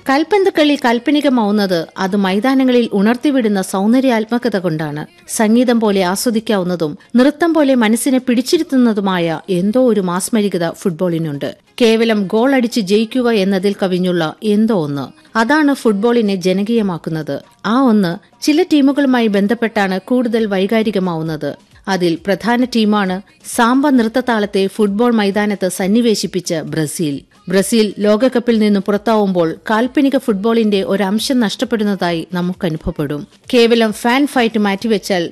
കൽപ്പന്ത് കളി കാൽപ്പനികമാവുന്നത് അത് മൈതാനങ്ങളിൽ ഉണർത്തിവിടുന്ന സൗന്ദര്യാത്മകത കൊണ്ടാണ് സംഗീതം പോലെ ആസ്വദിക്കാവുന്നതും നൃത്തം പോലെ മനസ്സിനെ പിടിച്ചിരുത്തുന്നതുമായ എന്തോ ഒരു മാസ്മരികത ഫുട്ബോളിനുണ്ട് കേവലം ഗോൾ അടിച്ച് ജയിക്കുക എന്നതിൽ കവിഞ്ഞുള്ള എന്തോ ഒന്ന് അതാണ് ഫുട്ബോളിനെ ജനകീയമാക്കുന്നത് ആ ഒന്ന് ചില ടീമുകളുമായി ബന്ധപ്പെട്ടാണ് കൂടുതൽ വൈകാരികമാവുന്നത് അതിൽ പ്രധാന ടീമാണ് സാമ്പ നൃത്തതാളത്തെ ഫുട്ബോൾ മൈതാനത്ത് സന്നിവേശിപ്പിച്ച ബ്രസീൽ ബ്രസീൽ ലോകകപ്പിൽ നിന്ന് പുറത്താവുമ്പോൾ കാൽപ്പനിക ഫുട്ബോളിന്റെ ഒരംശം നഷ്ടപ്പെടുന്നതായി നമുക്ക് അനുഭവപ്പെടും കേവലം ഫാൻ ഫൈറ്റ് മാറ്റിവെച്ചാൽ